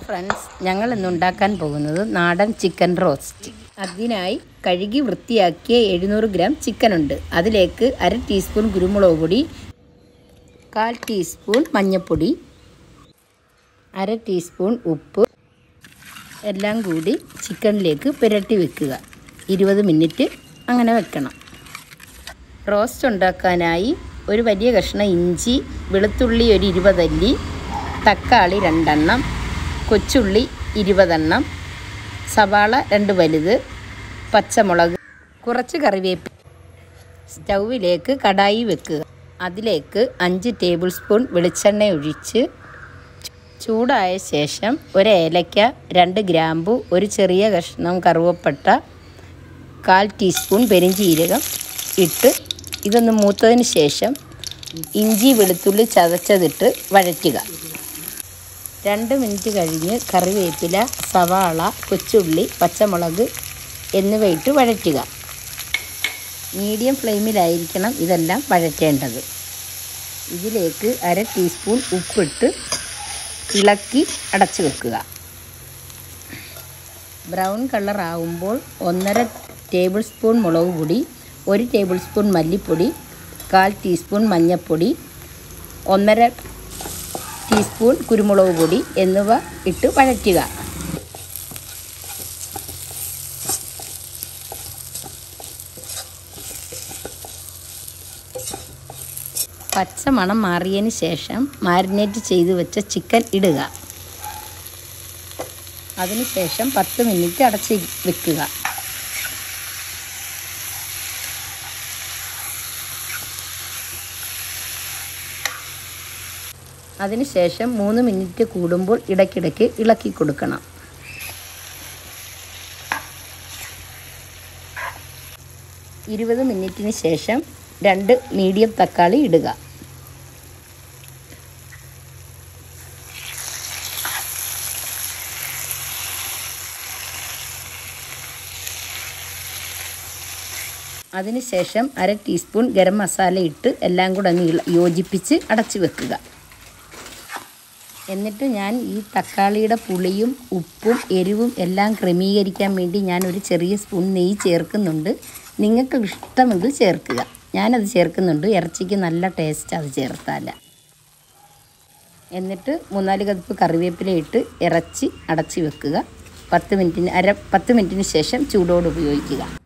friends ഞങ്ങൾ ഇന്ന് ഉണ്ടാക്കാൻ പോകുന്നത് നാടൻ ചിക്കൻ റോസ്റ്റ് അതിനായി കഴുകി വൃത്തിയാക്കിയ എഴുന്നൂറ് ഗ്രാം ചിക്കൻ ഉണ്ട് അതിലേക്ക് അര ടീസ്പൂൺ കുരുമുളക് പൊടി കാൽ ടീസ്പൂൺ മഞ്ഞൾപ്പൊടി അര ടീസ്പൂൺ ഉപ്പ് എല്ലാം കൂടി ചിക്കനിലേക്ക് പുരട്ടി വെക്കുക ഇരുപത് മിനിറ്റ് അങ്ങനെ വെക്കണം റോസ്റ്റ് ഉണ്ടാക്കാനായി ഒരു വലിയ കഷ്ണം ഇഞ്ചി വെളുത്തുള്ളി ഒരു ഇരുപതല്ലി തക്കാളി രണ്ടെണ്ണം കൊച്ചുള്ളി ഇരുപതെണ്ണം സവാള രണ്ട് വലുത് പച്ചമുളക് കുറച്ച് കറിവേപ്പ് സ്റ്റൗവിലേക്ക് കടായി വെക്കുക അതിലേക്ക് അഞ്ച് ടേബിൾ സ്പൂൺ വെളിച്ചെണ്ണ ഒഴിച്ച് ചൂടായ ശേഷം ഒരു ഏലക്ക രണ്ട് ഗ്രാമ്പു ഒരു ചെറിയ കഷ്ണം കറുവപ്പട്ട കാൽ ടീസ്പൂൺ പെരിഞ്ചീരകം ഇട്ട് ഇതൊന്ന് മൂത്തതിന് ശേഷം ഇഞ്ചി വെളുത്തുള്ളി ചതച്ചതിട്ട് വഴറ്റുക രണ്ട് മിനിറ്റ് കഴിഞ്ഞ് കറിവേപ്പില സവാള കൊച്ചുള്ളി പച്ചമുളക് എന്നിവ ഇട്ട് വഴറ്റുക മീഡിയം ഫ്ലെയിമിലായിരിക്കണം ഇതെല്ലാം വഴറ്റേണ്ടത് ഇതിലേക്ക് അര ടീസ്പൂൺ ഉപ്പിട്ട് ഇളക്കി അടച്ചു വെക്കുക ബ്രൗൺ കളർ ആവുമ്പോൾ ഒന്നര ടേബിൾ സ്പൂൺ മുളക് പൊടി ഒരു ടേബിൾ സ്പൂൺ മല്ലിപ്പൊടി കാൽ ടീസ്പൂൺ മഞ്ഞൾപ്പൊടി ഒന്നര ടീസ്പൂൺ കുരുമുളക് പൊടി എന്നിവ ഇട്ട് വഴറ്റുക പച്ചമണം മാറിയതിന് ശേഷം മാരിനേറ്റ് ചെയ്ത് വെച്ച ചിക്കൻ ഇടുക അതിനുശേഷം പത്ത് മിനിറ്റ് അടച്ച് വെക്കുക അതിനുശേഷം മൂന്ന് മിനിറ്റ് കൂടുമ്പോൾ ഇടയ്ക്കിടയ്ക്ക് ഇളക്കി കൊടുക്കണം ഇരുപത് മിനിറ്റിന് ശേഷം രണ്ട് മീഡിയം തക്കാളി ഇടുക അതിനുശേഷം അര ടീസ്പൂൺ ഗരം മസാല ഇട്ട് എല്ലാം കൂടെ ഒന്ന് ഇള- യോജിപ്പിച്ച് അടച്ചു വെക്കുക എന്നിട്ട് ഞാൻ ഈ തക്കാളിയുടെ പുളിയും ഉപ്പും എരിവും എല്ലാം ക്രമീകരിക്കാൻ വേണ്ടി ഞാൻ ഒരു ചെറിയ സ്പൂൺ നെയ്യ് ചേർക്കുന്നുണ്ട് നിങ്ങൾക്ക് ഇഷ്ടമെങ്കിൽ ചേർക്കുക ഞാനത് ചേർക്കുന്നുണ്ട് ഇറച്ചിക്ക് നല്ല ടേസ്റ്റ് അത് ചേർത്താല എന്നിട്ട് മൂന്നാല് കതുപ്പ് കറിവേപ്പില ഇട്ട് ഇറച്ചി അടച്ച് വെക്കുക പത്ത് മിനിറ്റിന് അര പത്ത് മിനിറ്റിന് ശേഷം ചൂടോട് ഉപയോഗിക്കുക